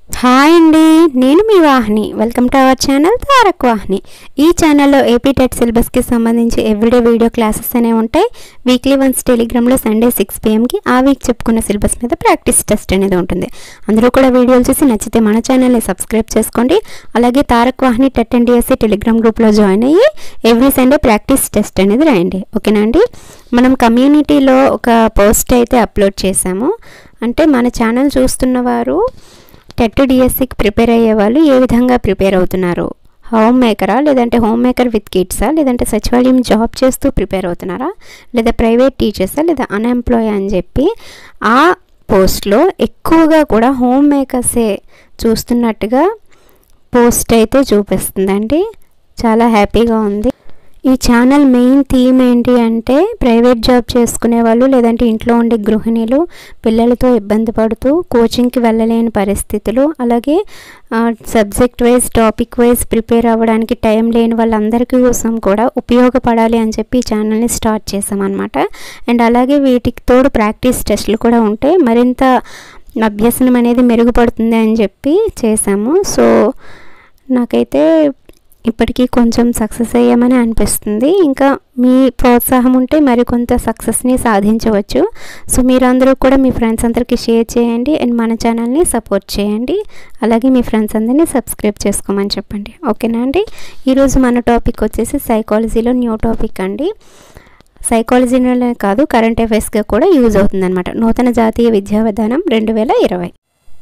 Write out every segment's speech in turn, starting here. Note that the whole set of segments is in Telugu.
హాయ్ అండి నేను మీ Vahini welcome to our channel Tarak Vahini ఈ ఛానల్లో ఏపీ టెట్ సిలబస్కి సంబంధించి ఎవ్రీడే వీడియో క్లాసెస్ అనేవి ఉంటాయి వీక్లీ వన్స్ టెలిగ్రామ్లో సండే సిక్స్ పిఎంకి ఆ వీక్ చెప్పుకున్న సిలబస్ మీద ప్రాక్టీస్ టెస్ట్ అనేది ఉంటుంది అందరూ కూడా వీడియోలు చూసి నచ్చితే మన ఛానల్ని సబ్స్క్రైబ్ చేసుకోండి అలాగే Tarak Vahini TET and DSC Telegram గ్రూప్లో జాయిన్ అయ్యి ఎవ్రీ సండే ప్రాక్టీస్ టెస్ట్ అనేది రాయండి ఓకేనా అండి మనం కమ్యూనిటీలో ఒక పోస్ట్ అయితే అప్లోడ్ చేశాము అంటే మన ఛానల్ చూస్తున్న వారు టెట్ డిఎస్సికి ప్రిపేర్ అయ్యే వాళ్ళు ఏ విధంగా ప్రిపేర్ అవుతున్నారు హోమ్ మేకరా లేదంటే హోమ్ మేకర్ విత్ కిడ్సా లేదంటే సచివాలయం జాబ్ చేస్తూ ప్రిపేర్ అవుతున్నారా లేదా ప్రైవేట్ టీచర్సా లేదా అన్ఎంప్లాయ్ అని చెప్పి ఆ పోస్ట్లో ఎక్కువగా కూడా హోమ్ మేకర్సే చూస్తున్నట్టుగా పోస్ట్ అయితే చూపిస్తుందండి చాలా హ్యాపీగా ఉంది ఈ ఛానల్ మెయిన్ థీమ్ ఏంటి అంటే ప్రైవేట్ జాబ్ చేసుకునే వాళ్ళు లేదంటే ఇంట్లో ఉండే గృహిణులు పిల్లలతో ఇబ్బంది పడుతూ కోచింగ్కి వెళ్ళలేని పరిస్థితులు అలాగే subject wise topic wise prepare అవ్వడానికి టైం లేని వాళ్ళందరికీ కోసం కూడా ఉపయోగపడాలి అని చెప్పి ఈ ఛానల్ని స్టార్ట్ చేసామన్నమాట అండ్ అలాగే వీటికి తోడు ప్రాక్టీస్ టెస్ట్లు కూడా ఉంటే మరింత అభ్యసనం అనేది మెరుగుపడుతుంది అని చెప్పి చేశాము సో నాకైతే ఇప్పటికీ కొంచెం సక్సెస్ అయ్యామని అనిపిస్తుంది ఇంకా మీ ప్రోత్సాహం ఉంటే మరికొంత సక్సెస్ని సాధించవచ్చు సో మీరందరూ కూడా మీ ఫ్రెండ్స్ అందరికీ షేర్ చేయండి అండ్ మన ఛానల్ని సపోర్ట్ చేయండి అలాగే మీ ఫ్రెండ్స్ అందరినీ సబ్స్క్రైబ్ చేసుకోమని చెప్పండి ఓకేనా అండి ఈరోజు మన టాపిక్ వచ్చేసి సైకాలజీలో న్యూ టాపిక్ అండి సైకాలజీలోనే కాదు కరెంట్ అఫైర్స్గా కూడా యూజ్ అవుతుందన్నమాట నూతన జాతీయ విద్యా విధానం రెండు వేల ఇరవై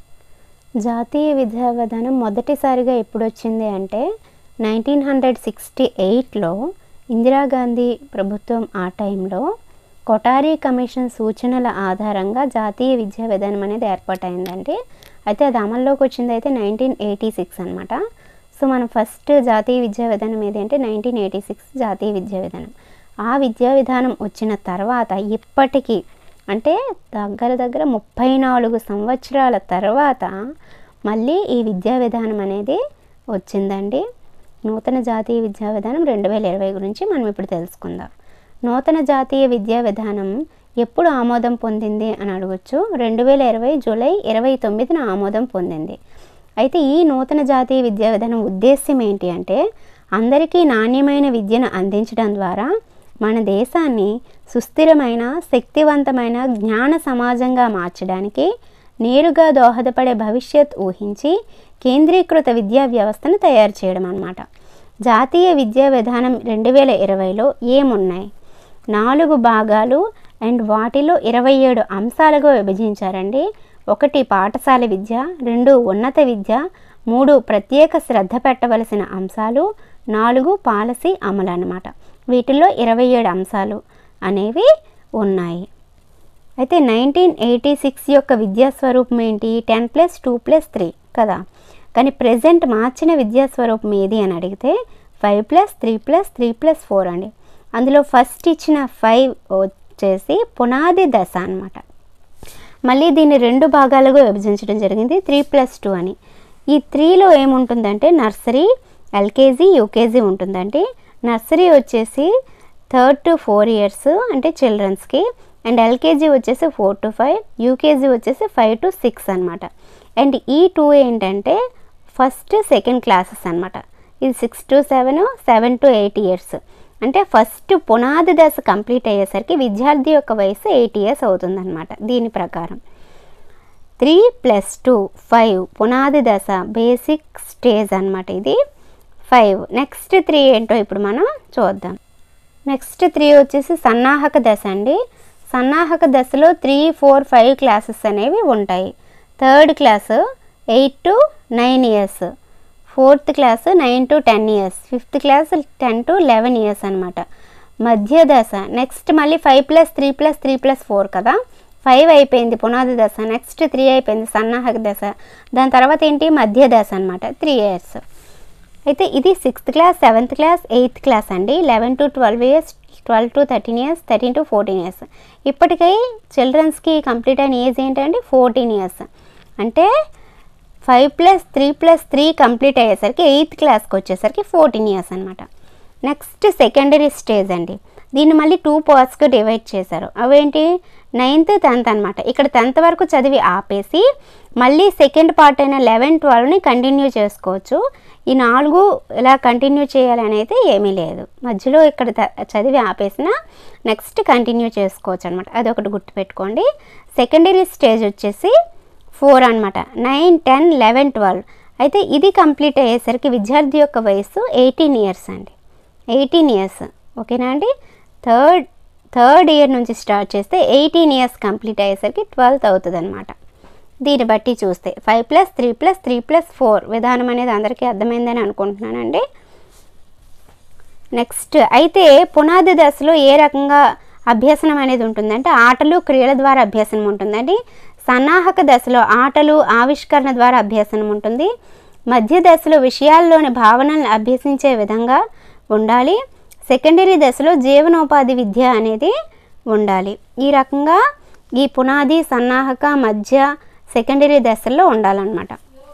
జాతీయ విద్యా విధానం మొదటిసారిగా ఎప్పుడు వచ్చింది అంటే నైన్టీన్ హండ్రెడ్ సిక్స్టీ ఎయిట్లో ఇందిరాగాంధీ ప్రభుత్వం ఆ టైంలో కొటారీ కమిషన్ సూచనల ఆధారంగా జాతీయ విద్యా విధానం అనేది ఏర్పాటైందండి అయితే అది అమల్లోకి వచ్చింది అయితే నైన్టీన్ ఎయిటీ సిక్స్ అనమాట సో మనం ఫస్ట్ జాతీయ విద్యా విధానం ఏది అంటే నైన్టీన్ ఎయిటీ సిక్స్ జాతీయ విద్యా విధానం ఆ విద్యా విధానం వచ్చిన తర్వాత ఇప్పటికీ అంటే దగ్గర దగ్గర ముప్పై నాలుగు సంవత్సరాల తర్వాత మళ్ళీ ఈ విద్యా విధానం అనేది వచ్చిందండి నూతన జాతీయ విద్యా విధానం రెండు వేల ఇరవై గురించి మనం ఇప్పుడు తెలుసుకుందాం నూతన జాతీయ విద్యా విధానం ఎప్పుడు ఆమోదం పొందింది అని అడగచ్చు రెండు వేల ఇరవై జూలై ఇరవై తొమ్మిదిన ఆమోదం పొందింది అయితే ఈ నూతన జాతీయ విద్యా విధానం ఉద్దేశ్యం ఏంటి అంటే అందరికీ నాణ్యమైన విద్యను అందించడం ద్వారా మన దేశాన్ని సుస్థిరమైన శక్తివంతమైన జ్ఞాన సమాజంగా మార్చడానికి నేరుగా దోహదపడే భవిష్యత్ ఊహించి కేంద్రీకృత విద్యా వ్యవస్థను తయారు చేయడం అన్నమాట జాతీయ విద్యా విధానం రెండు వేల ఇరవైలో ఏమున్నాయి నాలుగు భాగాలు అండ్ వాటిలో ఇరవై ఏడు అంశాలుగా విభజించారండి ఒకటి పాఠశాల విద్య రెండు ఉన్నత విద్య మూడు ప్రత్యేక శ్రద్ధ పెట్టవలసిన అంశాలు నాలుగు పాలసీ అమలు అన్నమాట వీటిల్లో ఇరవై ఏడు అంశాలు అనేవి ఉన్నాయి అయితే నైన్టీన్ ఎయిటీ సిక్స్ యొక్క విద్యా స్వరూపం ఏంటి ten plus two plus three కదా కానీ ప్రజెంట్ మార్చిన విద్యా స్వరూపం ఏది అని అడిగితే five plus three plus three plus four అండి అందులో ఫస్ట్ ఇచ్చిన ఫైవ్ వచ్చేసి పునాది దశ అనమాట మళ్ళీ దీన్ని రెండు భాగాలుగా విభజించడం జరిగింది త్రీ ప్లస్ టూ అని ఈ త్రీలో ఏముంటుందంటే నర్సరీ ఎల్కేజీ యూకేజీ ఉంటుందండి నర్సరీ వచ్చేసి థర్డ్ టు ఫోర్ ఇయర్స్ అంటే చిల్డ్రన్స్కి అండ్ ఎల్కేజీ వచ్చేసి ఫోర్ టు ఫైవ్ యూకేజీ వచ్చేసి ఫైవ్ టు సిక్స్ అనమాట అండ్ ఈ టూ ఏంటంటే ఫస్ట్ సెకండ్ క్లాసెస్ అనమాట ఇది six to seven seven to eight years అంటే ఫస్ట్ పునాది దశ కంప్లీట్ అయ్యేసరికి విద్యార్థి యొక్క వయసు ఎయిట్ ఇయర్స్ అవుతుందన్నమాట దీని ప్రకారం త్రీ ప్లస్ టూ ఫైవ్ పునాది దశ బేసిక్ స్టేజ్ అనమాట ఇది ఫైవ్ నెక్స్ట్ త్రీ ఏంటో ఇప్పుడు మనం చూద్దాం నెక్స్ట్ త్రీ వచ్చేసి సన్నాహక దశ అండి సన్నాహక దశలో త్రీ ఫోర్ ఫైవ్ క్లాసెస్ అనేవి ఉంటాయి third class eight to nine years fourth class nine to ten years fifth class ten to eleven years అనమాట మధ్య దశ నెక్స్ట్ మళ్ళీ five plus three plus three plus four కదా ఫైవ్ అయిపోయింది పునాది దశ నెక్స్ట్ త్రీ అయిపోయింది సన్నాహక దశ దాని తర్వాత ఏంటి మధ్య దశ అనమాట త్రీ ఇయర్స్ అయితే ఇది sixth class seventh class eighth class అండి eleven to twelve years twelve to thirteen years thirteen to fourteen years ఇప్పటికై చిల్డ్రన్స్కి కంప్లీట్ అయిన ఏజ్ ఏంటంటే ఫోర్టీన్ ఇయర్స్ అంటే five plus three plus three complete అయ్యేసరికి ఎయిత్ క్లాస్కి వచ్చేసరికి ఫోర్టీన్ ఇయర్స్ అనమాట నెక్స్ట్ సెకండరీ స్టేజ్ అండి దీన్ని మళ్ళీ టూ పార్ట్స్గా డివైడ్ చేశారు అవేంటి నైన్త్ టెన్త్ అనమాట ఇక్కడ టెన్త్ వరకు చదివి ఆపేసి మళ్ళీ సెకండ్ పార్ట్ అయిన లెవెన్ ట్వెల్వ్ని కంటిన్యూ చేసుకోవచ్చు ఈ నాలుగు ఇలా కంటిన్యూ చేయాలని అయితే ఏమీ లేదు మధ్యలో ఇక్కడ త- చదివి ఆపేసిన నెక్స్ట్ కంటిన్యూ చేసుకోవచ్చు అనమాట అదొకటి గుర్తుపెట్టుకోండి సెకండరీ స్టేజ్ వచ్చేసి ఫోర్ అనమాట నైన్ టెన్ లెవెన్ ట్వెల్వ్ అయితే ఇది కంప్లీట్ అయ్యేసరికి విద్యార్థి యొక్క వయసు ఎయిటీన్ ఇయర్స్ అండి ఎయిటీన్ ఇయర్స్ ఓకేనా అండి థర్డ్ థర్డ్ ఇయర్ నుంచి స్టార్ట్ చేస్తే ఎయిటీన్ ఇయర్స్ కంప్లీట్ అయ్యేసరికి ట్వెల్త్ అవుతుంది అనమాట దీన్ని బట్టి చూస్తే five plus three plus three plus four విధానం అనేది అందరికీ అర్థమైందని అనుకుంటున్నానండి నెక్స్ట్ అయితే పునాది దశలో ఏ రకంగా అభ్యసనం అనేది ఉంటుందంటే ఆటలు క్రియల ద్వారా అభ్యసనం ఉంటుందండి సన్నాహక దశలో ఆటలు ఆవిష్కరణ ద్వారా అభ్యసనం ఉంటుంది మధ్య దశలో విషయాల్లోని భావనలను అభ్యసించే విధంగా ఉండాలి సెకండరీ దశలో జీవనోపాధి విద్య అనేది ఉండాలి ఈ రకంగా ఈ పునాది సన్నాహక మధ్య సెకండరీ దశల్లో ఉండాలన్నమాట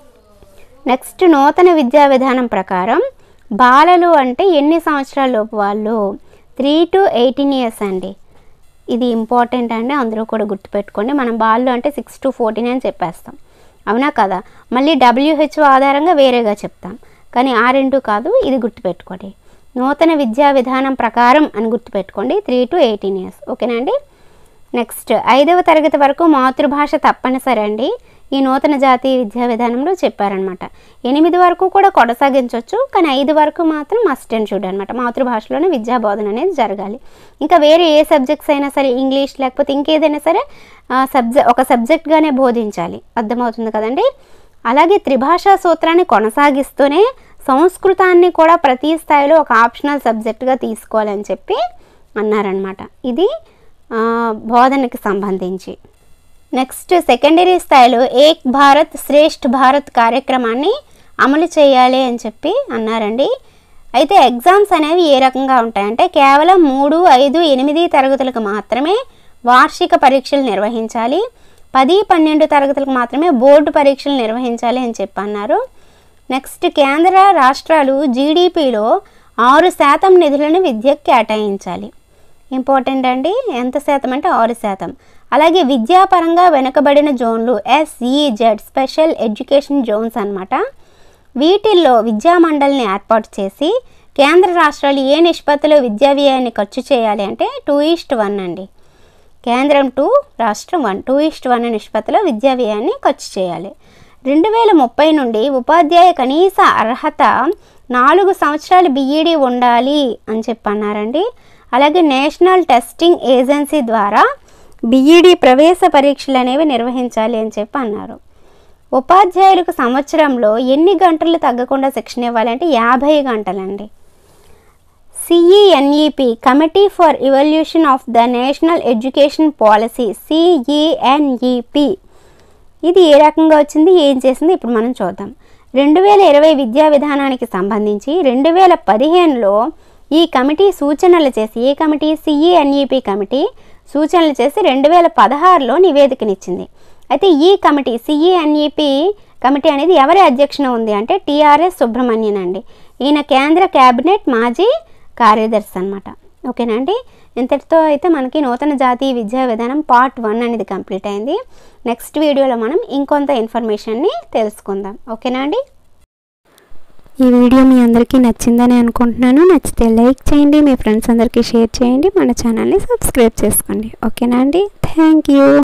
నెక్స్ట్ నూతన విద్యా విధానం ప్రకారం బాలలు అంటే ఎన్ని సంవత్సరాల లోపు వాళ్ళు త్రీ టు ఎయిటీన్ ఇయర్స్ అండి ఇది ఇంపార్టెంట్ అండి అందరూ కూడా గుర్తుపెట్టుకోండి మనం బాల్లో అంటే సిక్స్ టు ఫోర్టీన్ అని చెప్పేస్తాం అవునా కదా మళ్ళీ డబ్ల్యూహెచ్ఓ ఆధారంగా వేరేగా చెప్తాం కానీ ఆ రెండు కాదు ఇది గుర్తుపెట్టుకోండి నూతన విద్యా విధానం ప్రకారం అని గుర్తుపెట్టుకోండి త్రీ టు ఎయిటీన్ ఇయర్స్ ఓకేనా అండి నెక్స్ట్ ఐదవ తరగతి వరకు మాతృభాష తప్పనిసరి అండి ఈ నూతన జాతీయ విద్యా విధానంలో చెప్పారనమాట ఎనిమిది వరకు కూడా కొనసాగించవచ్చు కానీ ఐదు వరకు మాత్రం మస్ట్ అండ్ షుడ్ అనమాట మాతృభాషలోనే విద్యా బోధన అనేది జరగాలి ఇంకా వేరే ఏ సబ్జెక్ట్స్ అయినా సరే ఇంగ్లీష్ లేకపోతే ఇంకేదైనా సరే సబ్జెక్ట్ ఒక సబ్జెక్ట్గానే బోధించాలి అర్థమవుతుంది కదండి అలాగే త్రిభాషా సూత్రాన్ని కొనసాగిస్తూనే సంస్కృతాన్ని కూడా ప్రతి స్థాయిలో ఒక ఆప్షనల్ సబ్జెక్టుగా తీసుకోవాలని చెప్పి అన్నారనమాట ఇది ఆ, బోధనకి సంబంధించి నెక్స్ట్ సెకండరీ స్థాయిలో ఏక్ భారత్ శ్రేష్ఠ్ భారత్ కార్యక్రమాన్ని అమలు చేయాలి అని చెప్పి అన్నారండి అయితే ఎగ్జామ్స్ అనేవి ఏ రకంగా ఉంటాయంటే కేవలం మూడు ఐదు ఎనిమిది తరగతులకు మాత్రమే వార్షిక పరీక్షలు నిర్వహించాలి పది పన్నెండు తరగతులకు మాత్రమే బోర్డు పరీక్షలు నిర్వహించాలి అని చెప్పి అన్నారు నెక్స్ట్ కేంద్ర రాష్ట్రాలు జీడిపిలో ఆరు శాతం నిధులను విద్యకు కేటాయించాలి ఇంపార్టెంట్ అండి ఎంత శాతం అంటే ఆరు శాతం అలాగే విద్యాపరంగా వెనుకబడిన జోన్లు ఎస్ఈజెడ్ స్పెషల్ ఎడ్యుకేషన్ జోన్స్ అన్నమాట వీటిల్లో విద్యా మండలిని ఏర్పాటు చేసి కేంద్ర రాష్ట్రాలు ఏ నిష్పత్తిలో విద్యా వ్యయాన్ని ఖర్చు చేయాలి అంటే టూ ఈస్ట్ వన్ అండి కేంద్రం టూ రాష్ట్రం వన్ టూ ఈస్ట్ వన్ నిష్పత్తిలో విద్యా వ్యయాన్ని ఖర్చు చేయాలి రెండు వేల ముప్పై నుండి ఉపాధ్యాయ కనీస అర్హత నాలుగు సంవత్సరాలు బీఈడీ ఉండాలి అని చెప్పి అన్నారండి అలాగే నేషనల్ టెస్టింగ్ ఏజెన్సీ ద్వారా బీఈడీ ప్రవేశ పరీక్షలు అనేవి నిర్వహించాలి అని చెప్పి అన్నారు ఉపాధ్యాయులకు సంవత్సరంలో ఎన్ని గంటలు తగ్గకుండా శిక్షణ ఇవ్వాలంటే యాభై గంటలండి CENEP committee for evaluation of the national education policy CENEP ఇది ఏ రకంగా వచ్చింది ఏం చేసింది ఇప్పుడు మనం చూద్దాం రెండు వేల ఇరవై విద్యా విధానానికి సంబంధించి రెండు వేల పదిహేనులో ఈ కమిటీ సూచనలు చేసి ఏ కమిటీ సిఈఎన్ఈపి కమిటీ సూచనలు చేసి రెండు వేల పదహారులో నివేదికనిచ్చింది అయితే ఈ కమిటీ సిఈఎన్ఈపి కమిటీ అనేది ఎవరి అధ్యక్షన ఉంది అంటే టిఆర్ఎస్ సుబ్రహ్మణ్యన్ అండి ఈయన కేంద్ర కేబినెట్ మాజీ కార్యదర్శి అనమాట ఓకేనా అండి ఇంతటితో అయితే మనకి నూతన జాతీయ విద్యా విధానం పార్ట్ వన్ అనేది కంప్లీట్ అయింది నెక్స్ట్ వీడియోలో మనం ఇంకొంత ఇన్ఫర్మేషన్ని తెలుసుకుందాం ఓకేనా అండి ఈ వీడియో మీ అందరికీ నచ్చిందని అనుకుంటున్నాను నచ్చితే లైక్ చేయండి మీ ఫ్రెండ్స్ అందరికీ షేర్ చేయండి మన ఛానల్ని సబ్స్క్రైబ్ చేసుకోండి ఓకేనా అండి థ్యాంక్ యూ